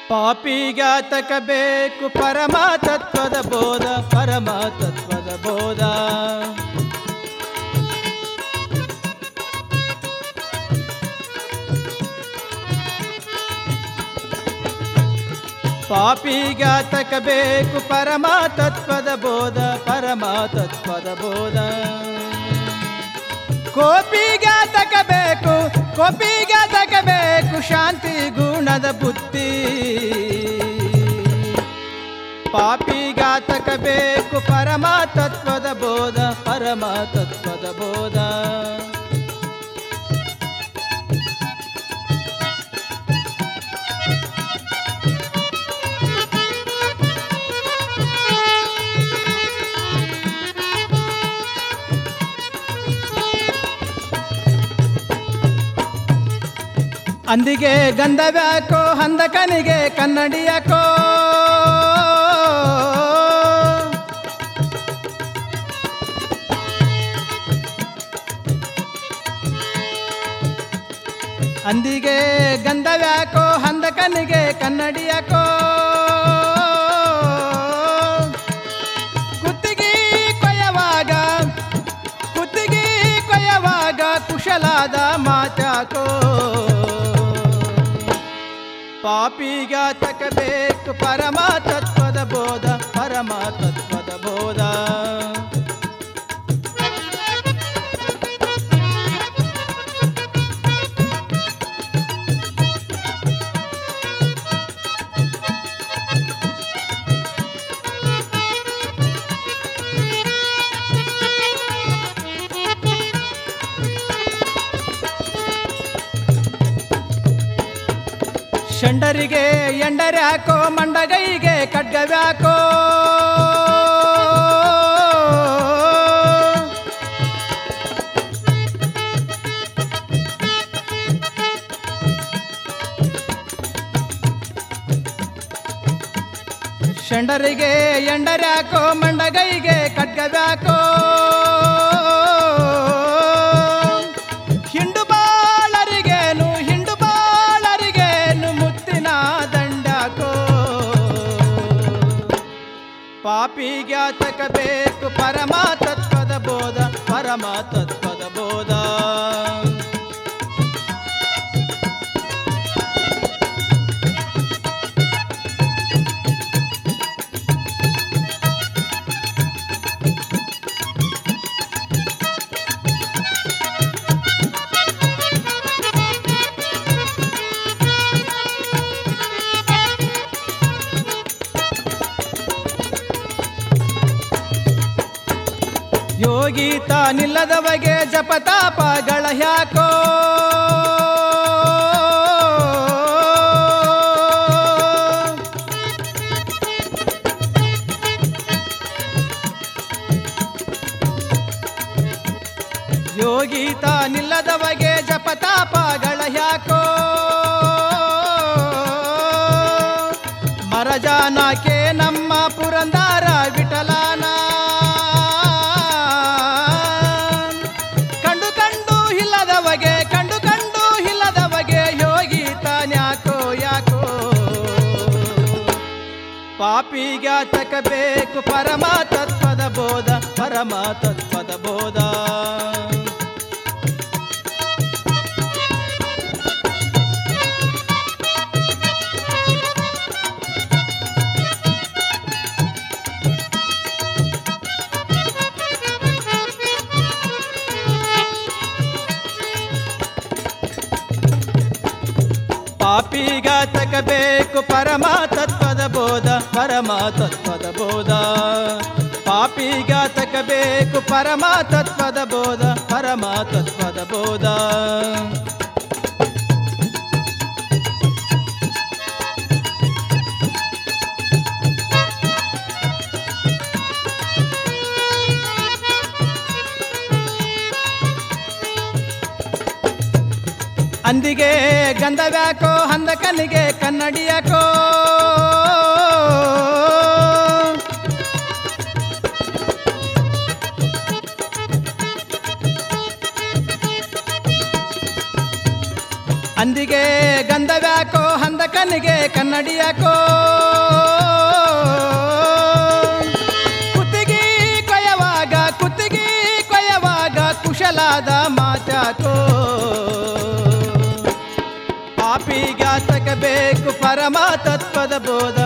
ಪಾಪಿಗಾತಕ ಬೇಕು ಪರಮ ತತ್ವದ ಬೋಧ ಪರಮ ತತ್ವದ ಬೋಧ ಪಾಪಿಗಾತಕ ಬೇಕು ಪರಮ ತತ್ವದ ಬೋಧ ಪರಮ ತತ್ವದ ಬೋಧ ಕೋಪಿಗಾತಕ ಬೇಕು ಕೋಪಿಗಾತಕ ಬೇಕು ಶಾಂತಿ ಗುಣದ ಬುದ್ಧಿ ಪಾಪಿಗಾತಕ ಬೇಕು ಪರಮ ತತ್ವದ ಬೋಧ ಪರಮ ತತ್ವದ ಬೋಧ ಅಂದಿಗೆ ಗಂಧವ್ಯಾಕೋ ಹಂದಕನಿಗೆ ಕನ್ನಡಿಯಾಕೋ ಅಂದಿಗೆ ಗಂಧವ್ಯಾಕೋ ಹಂದಕನಿಗೆ ಕನ್ನಡಿಯಾಕೋ ಕುತ್ತಿಗೆ ಕೊಯ್ಯವಾಗ ಕುತ್ತಿಗೆ ಕೊಯ್ಯವಾಗ ಕುಶಲಾದ ಮಾತಾಕೋ ಪಾಪಿಗಾತಕ ಬೇಕು ಪರಮ ತತ್ವದ ಬೋಧ ಪರಮ ತತ್ವದ ಬೋಧ ಶಂಡರಿಗೆ ಎಂಡರ್ಯಾಕೋ ಮಂಡಗೈಗೆ ಖಡ್ಗವ್ಯಾಕೋ ಶಂಡರಿಗೆ ಎಂಡರ್ಯಾಕೋ ಮಂಡಗೈಗೆ ಖಡ್ಗವ್ಯಾಕೋ ಹಿಂಡು ಬಾಳರಿಗೇನು ಹಿಂಡು ಬಾಳರಿಗೇನು ಮುತ್ತಿನ ದಂಡಕೋ ಪಾಪಿಗ್ಯಾತಕ ಬೇಕು ಪರಮ ತತ್ವದ ಬೋಧ ಪರಮ ತತ್ವದ ಬೋಧ ಯೋಗಿ ತಾನಿಲ್ಲದವಗೆ ಜಪತಾಪಗಳ ಯಾಕೋ ಯೋಗಿ ತಾನಿಲ್ಲದವಗೆ ಜಪತಾಪಗಳ ಯಾಕೋ ಮರಜಾನಕ್ಕೆ ನಮ್ಮ ಪುರಂದಾರ ವಿಠಲಾನ ಕಂಡು ಕಂಡು ಇಲ್ಲದವಗೆ ಕಂಡು ಕಂಡು ಇಲ್ಲದವಗೆ ಯೋಗಿ ತಾನ್ಯಾಕೋ ಯಾಕೋ ಪಾಪಿಗಾತಕ ಬೇಕು ಪರಮ ತತ್ವದ ಬೋಧ ಪರಮ ತತ್ವದ ಬೋಧ ಪಾಪಿಗಾತಕ ಬೇಕು ಪರಮ ತತ್ವದ ಬೋಧ ಪರಮ ತತ್ವದ ಬೋಧ ಪಾಪಿಗಾತಕ ಬೇಕು ಪರಮ ತತ್ವದ ಬೋಧ ಪರಮ ತತ್ವದ ಬೋಧ ಅಂದಿಗೆ ಗಂಧವ್ಯಾಕೋ ಹಂದಕನಿಗೆ ಕನ್ನಡಿಯಾಕೋ ಹಂದಿಗೆ ಗಂಧವ್ಯಾಕೋ ಹಂದ ಕಣ್ಣಿಗೆ ಕನ್ನಡಿ ಯಾಕೋ ಕುತ್ತಿಗೆ ಕೊಯ್ಯವಾಗ ಕುತ್ತಿಗೆ ಕೊಯ್ಯವಾಗ ಕುಶಲಾದ ಮಾತಾಕೋ ಪಾಪಿಗಾತಕ ಬೇಕು ಪರಮ ತತ್ವದ ಬೋಧ